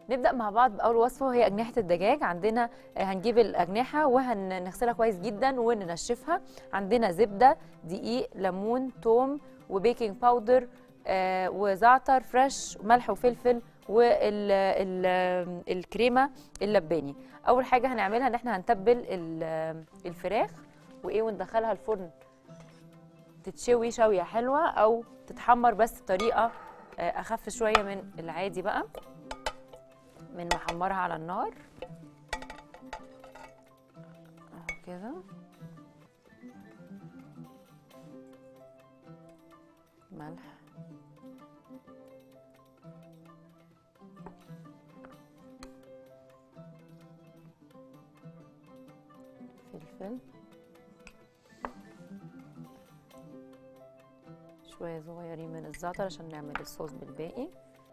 نبدا مع بعض باول وصفه وهي اجنحه الدجاج عندنا آه، هنجيب الاجنحه وهنغسلها كويس جدا وننشفها عندنا زبده دقيق ليمون توم وبيكنج باودر آه، وزعتر فريش ملح وفلفل والكريمه اللباني اول حاجه هنعملها ان احنا هنتبل ال- الفراخ وايه وندخلها الفرن تتشوي شويه حلوه او تتحمر بس بطريقه آه، اخف شويه من العادي بقى من محمرها على النار اهو كده ملح فلفل شوية صغيرين من الزعتر عشان نعمل الصوص بالباقي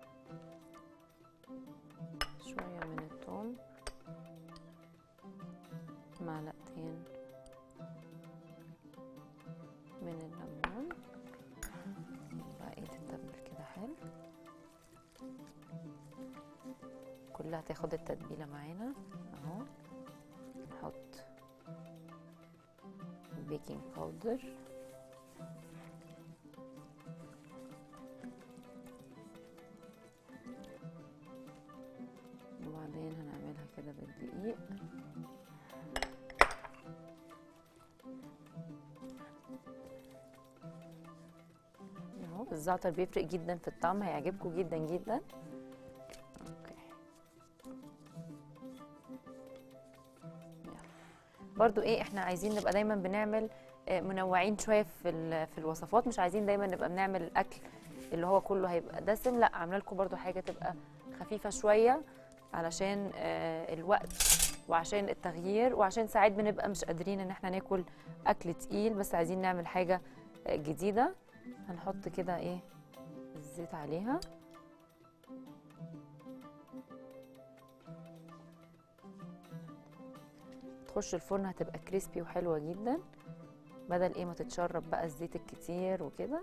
شوية من الثوم معلقتين من الليمون بقى ايه تتبل كده حلو كلها تاخد التتبيلة معانا اهو نحط بيكنج باودر وبعدين هنعملها كده بالدقيق اهو الزعتر بيفرق جدا في الطعم هيعجبكم جدا جدا اوكي يلا. برضو ايه احنا عايزين نبقى دايما بنعمل آه، منوعين شويه في ال- في الوصفات مش عايزين دايما نبقى بنعمل الاكل اللي هو كله هيبقى دسم لا عامله لكم برضو حاجه تبقى خفيفه شويه علشان آه، الوقت وعشان التغيير وعشان ساعات بنبقى مش قادرين ان احنا ناكل اكل تقيل بس عايزين نعمل حاجه آه، جديده هنحط كده ايه الزيت عليها تخش الفرن هتبقى كريسبي وحلوه جدا بدل ايه ما تتشرب بقى الزيت الكتير وكده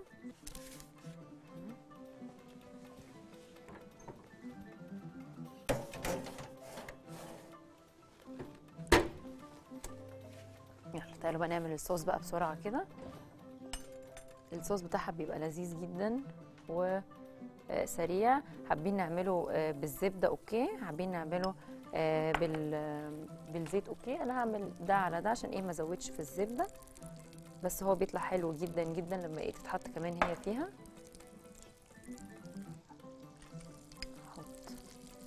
يلا تعالوا بقى نعمل الصوص بقى بسرعه كده الصوص بتاعها بيبقى لذيذ جدا وسريع حابين نعمله آه، بالزبده اوكي حابين نعمله آه، بال آه، بالزيت اوكي انا هعمل ده على ده عشان ايه ما ازودش في الزبده بس هو بيطلع حلو جدا جدا لما ايه تتحط كمان هي فيها احط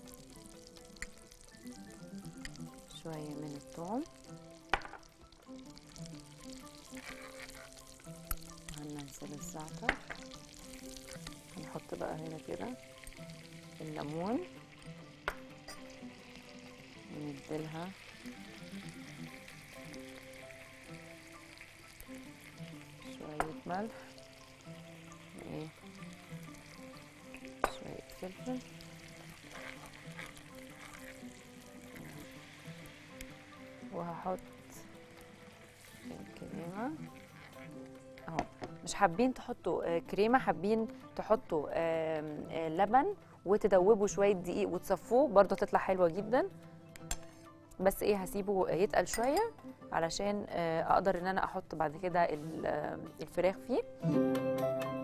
شويه من الثوم هننزل الزعتر هنحط بقى هنا كده الليمون ونديلها شوية ملح وايه شوية فلفل وهحط الكريمة اهو مش حابين تحطوا آه، كريمه حابين تحطوا آم، آه، لبن وتدوبوا شويه دقيق وتصفوه برضه تطلع حلوه جدا بس ايه هسيبه يتقل شويه علشان آه، اقدر ان انا احط بعد كده ال- آه، الفراخ فيه